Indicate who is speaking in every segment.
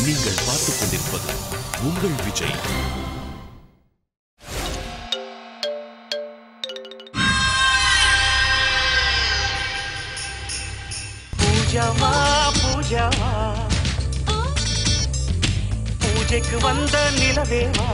Speaker 1: நீங்கள் பார்த்துக் கொண்டிருப்பது உங்கள் விஜய்
Speaker 2: பூஜாவா பூஜாவா பூஜைக்கு வந்த நிலவேவா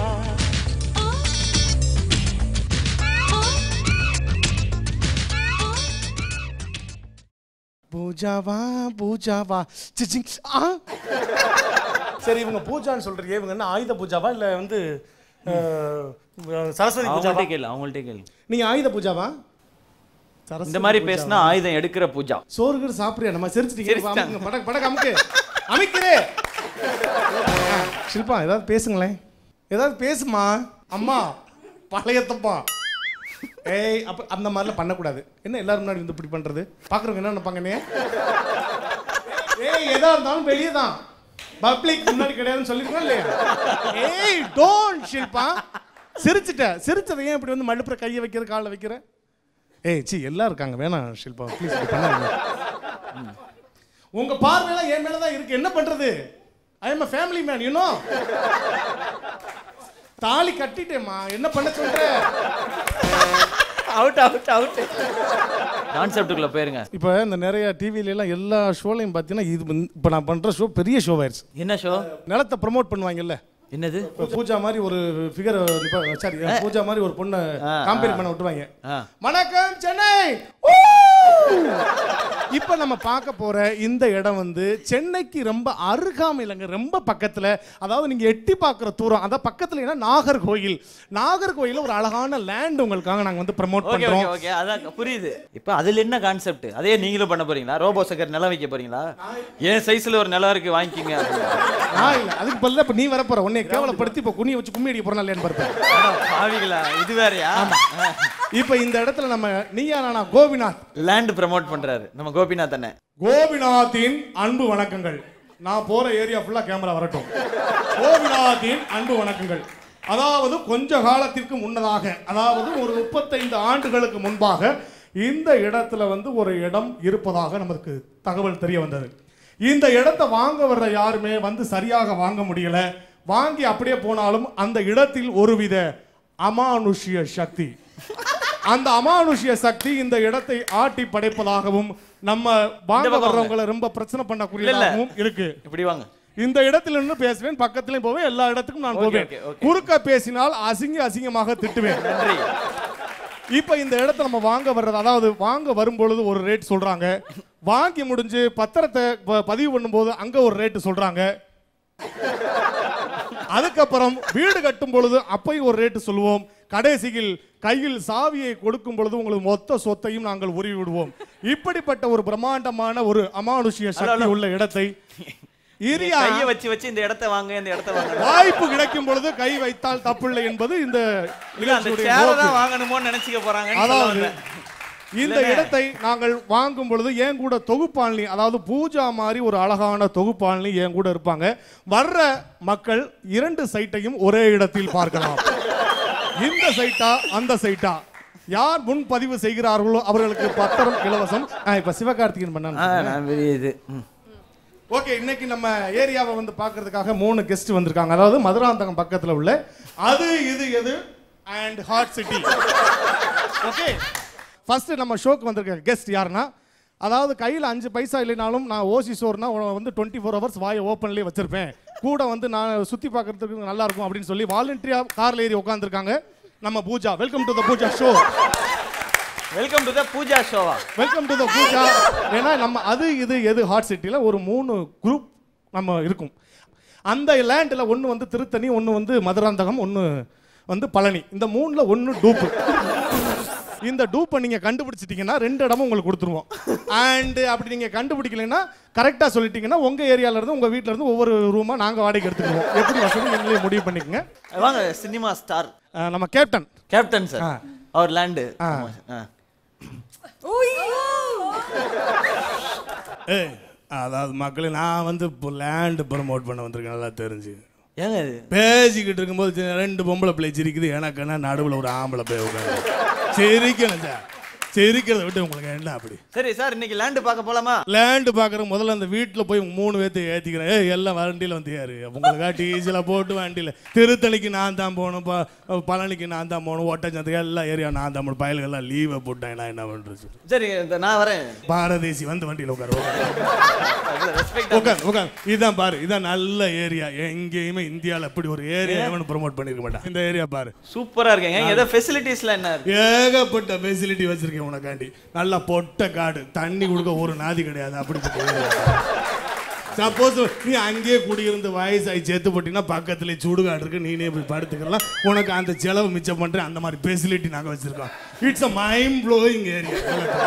Speaker 3: பூஜாவா பூஜாவா சிச்சிங் ஆ சரி இவங்க பூஜான்னு சொல்றீங்க இவங்க என்ன ஆயுத பூஜாவா இல்ல வந்து அஹ், சரஸ்வதி பூஜாவா
Speaker 4: அவங்கள்ட்ட கேளு அவங்கள்ட்ட கேளு
Speaker 3: நீங்க ஆயுத பூஜாவா சரஸ்வதி
Speaker 4: இந்த மாதிரி
Speaker 3: பூஜாவா?
Speaker 4: பேசினா ஆயுதம் எடுக்கிற பூஜா
Speaker 3: சோறு கீறு சாப்பிடுறியா நம்ம சிரிச்சிட்டீங்க
Speaker 4: சிரிச்சிட்டாங்க.
Speaker 3: அமுக்குங்க, படக்கு படக்கு அமுக்கு அமைக்கிறே ஷில்பா ஏதாவது பேசுங்களேன் ஏதாவது பேசுமா அம்மா பழையத்தப்பா ஏய் அப்ப அந்த மாதிரிலாம் பண்ணக்கூடாது என்ன எல்லாரும் முன்னாடி வந்து இப்படி பண்றது பாக்குறவங்க என்ன நினைப்பாங்க என்னைய? ஏய் எதா இருந்தாலும் வெளியே தான் பப்ளிக் முன்னாடி கிடையாதுன்னு சொல்லிருக்கோம் இல்லையா ஏய் டோன்ட் ஷில்பா சிரிச்சிட்ட சிரிச்சதை ஏன் இப்படி வந்து மழுப்புற கையை வைக்கிற காலை வைக்கிற ஏய் சி எல்லாம் இருக்காங்க வேணாம் ஷில்பா ப்ளீஸ் பண்ணாதீங்க உங்க பார்வையெல்லாம் என் மேல தான் இருக்கு என்ன பண்றது I am family man you know தாலி கட்டிட்டேம்மா என்ன பண்ண சொல்ற
Speaker 4: அவுட் அவுட் அவுட் கான்செப்டுக்குள்ள போயிருங்க
Speaker 3: இப்போ இந்த நிறைய டிவில எல்லாம் எல்லா ஷோலையும் பார்த்தீங்கன்னா இது வந்து- இப்போ நான் பண்ற ஷோ பெரிய ஷோ ஆயிடுச்சு
Speaker 4: என்ன ஷோ
Speaker 3: நிலத்தை ப்ரமோட் பண்ணுவாங்கல்ல
Speaker 4: என்னது
Speaker 3: இப்போ பூஜா மாதிரி ஒரு ஃபிகர் சாரி பூஜா மாதிரி ஒரு பொண்ணை
Speaker 4: ஆ,
Speaker 3: காம்பேர் பண்ண விட்டுருவாங்க
Speaker 4: ஆ.
Speaker 3: வணக்கம் சென்னை இப்போ நம்ம பார்க்க போற இந்த இடம் வந்து சென்னைக்கு ரொம்ப அருகாமையிலங்க ரொம்ப பக்கத்துல அதாவது நீங்க எட்டி பார்க்குற தூரம் அதான் பக்கத்துல என்ன நாகர்கோயில் நாகர்கோயில ஒரு அழகான லேண்ட் உங்களுக்காக நாங்க வந்து ப்ரமோட்
Speaker 4: ஓகே ஓகே
Speaker 3: பண்றோம்
Speaker 4: ஓகே அதான் புரியுது இப்போ அதுல என்ன கான்செப்ட் அதே நீங்களும் பண்ண போறீங்களா ரோபோ சக்கர் நிலம் வைக்க போறீங்களா என் சைஸ்ல ஒரு நிலம் இருக்கு வாங்கிக்கிங்க
Speaker 3: நான் இல்ல அதுக்கு பதிலா இப்ப நீ வரப்போற உன்னை கேவலப்படுத்தி இப்ப குனிய வச்சு கும்மி அடிக்க போறா இல்லையான்னு பார்ப்பேன்
Speaker 4: பாவிகளா இது வேறயா
Speaker 3: இப்ப இந்த இடத்துல நம்ம நீயா நானா கோபிநாத்
Speaker 4: லேண்ட் ப்ரமோட் பண்றாரு நம்ம கோபிநாத் அண்ணன்
Speaker 3: கோபிநாத்தின் அன்பு வணக்கங்கள் நான் போற ஏரியா ஃபுல்லா கேமரா வரட்டும் கோபிநாத்தின் அன்பு வணக்கங்கள் அதாவது கொஞ்ச காலத்திற்கு முன்னதாக அதாவது ஒரு முப்பத்தைந்து ஆண்டுகளுக்கு முன்பாக இந்த இடத்துல வந்து ஒரு இடம் இருப்பதாக நமக்கு தகவல் தெரிய வந்தது இந்த இடத்தை வாங்க வர்ற யாருமே வந்து சரியாக வாங்க முடியல வாங்கி அப்படியே போனாலும் அந்த இடத்தில் ஒருவித அமானுஷ்ய சக்தி அந்த அமானுஷ்ய சக்தி இந்த இடத்தை ஆட்டி படைப்பதாகவும் நம்ம வாங்க
Speaker 4: பக்கம் வாங்க.
Speaker 3: வர்றவங்களை ரொம்ப பிரச்சனை பண்ணக்கூடியதாகவும் இருக்கு
Speaker 4: இப்படி வாங்க
Speaker 3: இந்த இடத்துல நின்று பேசுவேன் பக்கத்துலயும் போவேன் எல்லா இடத்துக்கும் நான்
Speaker 4: Okay,
Speaker 3: போவேன்
Speaker 4: okay, okay.
Speaker 3: குறுக்க பேசினால் அசிங்க அசிங்கமாக திட்டுவேன்
Speaker 4: நன்றி
Speaker 3: இப்ப இந்த இடத்த நம்ம வாங்க வர்றது அதாவது வாங்க வரும்பொழுது ஒரு ரேட் சொல்றாங்க வாங்கி முடிஞ்சு பத்திரத்தை ப- பதிவு பண்ணும்போது அங்க ஒரு ரேட் சொல்றாங்க அதுக்கப்புறம் வீடு கட்டும் பொழுது அப்பையும் ஒரு ரேட்டு சொல்லுவோம் கடைசியில் கையில் சாவியை கொடுக்கும் பொழுது உங்களுக்கு மொத்த சொத்தையும் நாங்கள் உருவி விடுவோம் இப்படிப்பட்ட ஒரு பிரம்மாண்டமான ஒரு அமானுஷ்ய சக்தி உள்ள இடத்தை இரியா
Speaker 4: கைய வச்சு வச்சு இந்த இடத்த வாங்க இந்த இடத்த வாங்க
Speaker 3: வாய்ப்பு கிடைக்கும் பொழுது கை வைத்தால் தப்பில்லை என்பது இந்த
Speaker 4: இல்ல அந்த
Speaker 3: நிகழ்ச்சியுடைய
Speaker 4: சேரை
Speaker 3: நோக்கம்.
Speaker 4: தான் வாங்கணுமோன்னு நினைச்சுக்க போறாங்கன்னு சொல்ல
Speaker 3: அதாவது
Speaker 4: வந்தேன்.
Speaker 3: இந்த
Speaker 4: இல்லைண்ணே.
Speaker 3: இடத்தை நாங்கள் வாங்கும் பொழுது என் கூட தொகுப்பாளினி அதாவது பூஜா மாதிரி ஒரு அழகான தொகுப்பாளினி என் கூட இருப்பாங்க வர்ற மக்கள் இரண்டு சைட்டையும் ஒரே இடத்தில் பார்க்கலாம் இந்த சைட்டா அந்த சைட்டா யார் முன்பதிவு செய்கிறார்களோ அவர்களுக்கு பத்திரம் இலவசம் ஆ, இப்ப சிவகார்த்திகேயன்
Speaker 4: ஆ,
Speaker 3: பண்ணாங்க
Speaker 4: நான் பெரிய இது ம்.
Speaker 3: ஓகே இன்னைக்கு நம்ம ஏரியாவை வந்து பார்க்கிறதுக்காக மூணு கெஸ்ட் வந்திருக்காங்க அதாவது மதுராந்தகம் பக்கத்துல உள்ள அது இது எது and hot city okay first நம்ம ஷோக்கு வந்திருக்க கெஸ்ட் யாருன்னா அதாவது கையில் அஞ்சு பைசா இல்லைனாலும் நான் ஓசி சோர்னா வந்து டுவெண்ட்டி ஃபோர் ஹவர்ஸ் வாயை ஓப்பன்லேயே வச்சிருப்பேன் கூட வந்து நான் சுற்றி பார்க்கறதுக்கு நல்லா இருக்கும் அப்படின்னு சொல்லி வாலண்டியா கார்ல ஏறி உட்காந்துருக்காங்க நம்ம Pooja welcome to the Pooja show
Speaker 4: welcome to the Pooja ஷோவா
Speaker 3: வெல்கம் டு த பூஜா ஏன்னா நம்ம அது இது எது ஹாட் சிட்டியில் ஒரு மூணு குரூப் நம்ம இருக்கும் அந்த லேண்டில் ஒன்று வந்து திருத்தணி ஒன்று வந்து மதுராந்தகம் ஒன்று வந்து பழனி இந்த மூணில் ஒன்று டூப்பு இந்த டூப்பை நீங்கள் கண்டுபிடிச்சிட்டிங்கன்னா ரெண்டு இடமும் உங்களுக்கு கொடுத்துருவோம் அண்டு அப்படி நீங்கள் கண்டுபிடிக்கலைன்னா கரெக்டாக சொல்லிட்டீங்கன்னா உங்கள் ஏரியாவிலேருந்து உங்கள் வீட்டிலேருந்து ஒவ்வொரு ரூமாக நாங்கள் வாடகை எடுத்துக்குவோம் எப்படி வசதி நீங்களே முடிவு பண்ணிக்கங்க
Speaker 4: வாங்க சினிமா ஸ்டார்
Speaker 3: அஹ் நம்ம கேப்டன்
Speaker 4: கேப்டன் சார்
Speaker 3: ஆ.
Speaker 4: அவர் லேண்டு
Speaker 3: ஆ. ஏய் அதாவது மக்களே நான் வந்து இப்போ லேண்டு ப்ரமோட் பண்ண வந்திருக்கேன் நல்லா தெரிஞ்சு
Speaker 4: ஏங்க இது
Speaker 3: பேசிக்கிட்டு இருக்கும்போது சி- ரெண்டு பொம்பளை பிள்ளை சிரிக்குது எனக்கு என்ன நடுவில் ஒரு ஆம்பளை போய் உட்காந்து சிரிக்கணும் சார் சிரிக்கிறத விட்டு உங்களுக்கு என்ன அப்படி
Speaker 4: சரி சார் இன்னைக்கு லேண்ட் பார்க்க போலாமா
Speaker 3: லேண்டு பார்க்குற முதல்ல அந்த வீட்டில் போய் மூணு பேர்த்து ஏற்றிக்கிறேன் ஏய் எல்லாம் வண்டியில் வந்து ஏறு உங்களுக்கா டீசல போட்டு வண்டியில் திருத்தணிக்கு நான் தான் போகணும் ப- பழனிக்கு நான் தான் போகணும் ஒட்டச்சத்துக்கு எல்லா ஏரியா நான் தான் போகணும் பயல்கள்லாம் லீவை போட்டேன் நான் என்ன பண்ணுறது
Speaker 4: சரி இந்த நான் வரேன்
Speaker 3: பாரதேசி வந்து வண்டியில் உட்காரு
Speaker 4: ரெஸ்பெக்ட்
Speaker 3: உட்கார் உட்கார் இதான் பாரு இதான் நல்ல ஏரியா எங்கேயுமே இந்தியாவில் இப்படி ஒரு ஏரியா எவனும் ப்ரோமோட் பண்ணிருக்க மாட்டான் இந்த ஏரியா பாரு
Speaker 4: சூப்பரா இருக்கேங்க ஏதோ ஃபெசிலிட்டிஸ்லாம் என்ன இருக்கு
Speaker 3: ஏகப்பட்ட ஃபெசிலிட்டி வச்சிருக்கேன் உனக்காண்டி நல்லா பொட்டை காடு தண்ணி கொடுக்க ஒரு நாதி கிடையாது அப்படிப்பட்ட சப்போஸ் நீ அங்கேயே குடியிருந்து வயசாகி செத்து போட்டீங்கன்னா பக்கத்துல சுடுகாடு இருக்கு நீனே போய் படுத்துக்கலாம் உனக்கு அந்த செலவு மிச்சம் பண்றேன் அந்த மாதிரி ஃபெசிலிட்டி நாங்க வச்சிருக்கோம் it's a mind blowing area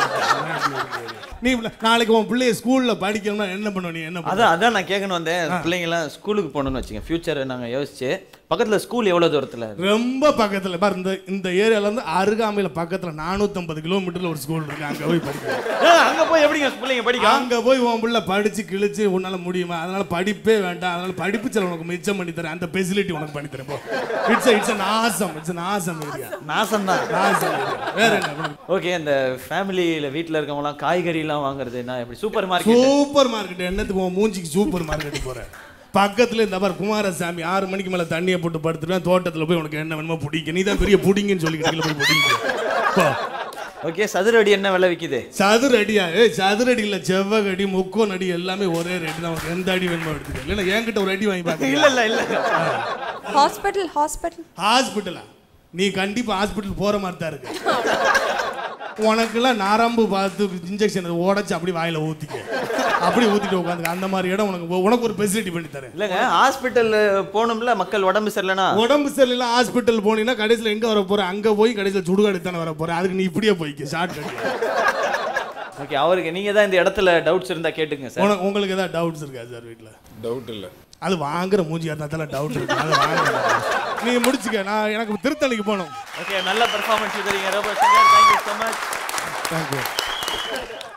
Speaker 3: நீ நாளைக்கு உன் பிள்ளைய ஸ்கூல்ல படிக்கணும்னா என்ன பண்ணுவ நீ என்ன பண்ணுவ
Speaker 4: அதான் அதான் நான் கேட்கணும் வந்தேன் பிள்ளைங்கலாம் ஸ்கூலுக்கு போகணும்னு வச்சுங்க ஃபியூச்சர் நாங்க யோசிச்சு பக்கத்துல ஸ்கூல் எவ்வளவு தூரத்துல இருக்கு?
Speaker 3: ரொம்ப பக்கத்துல பாரு இந்த இந்த ஏரியால இருந்து அருகாமையில பக்கத்துல 450 கிலோமீட்டர்ல ஒரு ஸ்கூல் இருக்கு அங்க போய் படிக்கலாம்
Speaker 4: ஏ, அங்க போய் எப்படிங்க பிள்ளைங்க படிக்கும்
Speaker 3: அங்க போய் உன் புள்ள படிச்சு கிழிச்சு உன்னால முடியுமா அதனால படிப்பே வேண்டாம் அதனால படிப்பு செலவு உனக்கு மிச்சம் பண்ணி தரேன் அந்த ஃபெசிலிட்டி உனக்கு பண்ணி தரேன் போ இட்ஸ் இட்ஸ் நாசம் இட்ஸ் நாசம் ஏரியா
Speaker 4: நாசம் தான்
Speaker 3: நாசம் area. வேற என்ன உனக்கு?
Speaker 4: ஓகே இந்த ஃபேமிலியில வீட்ல இருக்கவங்கலாம் காய்கறி எல்லாம் வாங்குறது என்ன எப்படி சூப்பர் மார்க்கெட்
Speaker 3: சூப்பர் மார்க்கெட் என்னத்துக்கு உன் மூஞ்சிக்கு சூப்பர் மார்க்கெட் போறேன் பக்கத்துல இந்த பார் குமாரசாமி ஆறு மணிக்கு மேல தண்ணியை போட்டு படுத்துட்டேன் தோட்டத்துல போய் உனக்கு என்ன வேணுமோ பிடிக்க நீ தான் பெரிய புடிங்கன்னு சொல்லிக்கிட்டு போய் பிடிங்க போ
Speaker 4: ஓகே சதுரடி என்ன விலை விக்குது
Speaker 3: சதுர அடியா ஏ சதுர அடி இல்ல செவ்வக அடி முக்கோன் அடி எல்லாமே ஒரே ரேட்டு தான் உனக்கு எந்த அடி வேணுமோ எடுத்துக்க இல்லைன்னா என்கிட்ட ஒரு அடி வாங்கி பார்க்க
Speaker 4: இல்ல இல்ல இல்ல
Speaker 5: ஹாஸ்பிட்டல் ஹாஸ்பிட்டல்
Speaker 3: ஹாஸ்பிட்டலா நீ கண்டிப்பா ஹாஸ்பிட்டல் போற மாதிரி தான் இருக்கு உனக்கெல்லாம் நரம்பு பார்த்து இன்ஜெக்ஷன் உடைச்சு அப்படி வாயில ஊத்திக்க அப்படி ஊத்திட்டு உட்காந்து அந்த மாதிரி இடம் உனக்கு உனக்கு ஒரு ஃபெசிலிட்டி பண்ணி தரேன்
Speaker 4: இல்லங்க ஹாஸ்பிட்டல் போகணும்ல மக்கள் உடம்பு சரியில்லைனா
Speaker 3: உடம்பு சரியில்லை ஹாஸ்பிட்டல் போனீங்கன்னா கடைசியில் எங்க வர போற அங்க போய் கடைசியில் சுடுகாடு தானே வர போற அதுக்கு நீ இப்படியே போய்க்க ஷார்ட் கட்
Speaker 4: ஓகே அவருக்கு நீங்க தான் இந்த இடத்துல டவுட்ஸ் இருந்தா கேட்டுங்க சார்
Speaker 3: உனக்கு உங்களுக்கு ஏதாவது டவுட்ஸ் இருக்கா சார் வீட்டில்
Speaker 6: டவுட் இல்லை
Speaker 3: அது வாங்குற மூஞ்சியா இருந்தா டவுட் இருக்கு அது வாங்குற நீங்க முடிச்சுக்க நான் எனக்கு திருத்தணிக்கு போகணும்
Speaker 4: ஓகே நல்ல பெர்ஃபார்மன்ஸ் தரீங்க ரொம்ப தேங்க்யூ ஸோ மச்
Speaker 3: தேங்க்யூ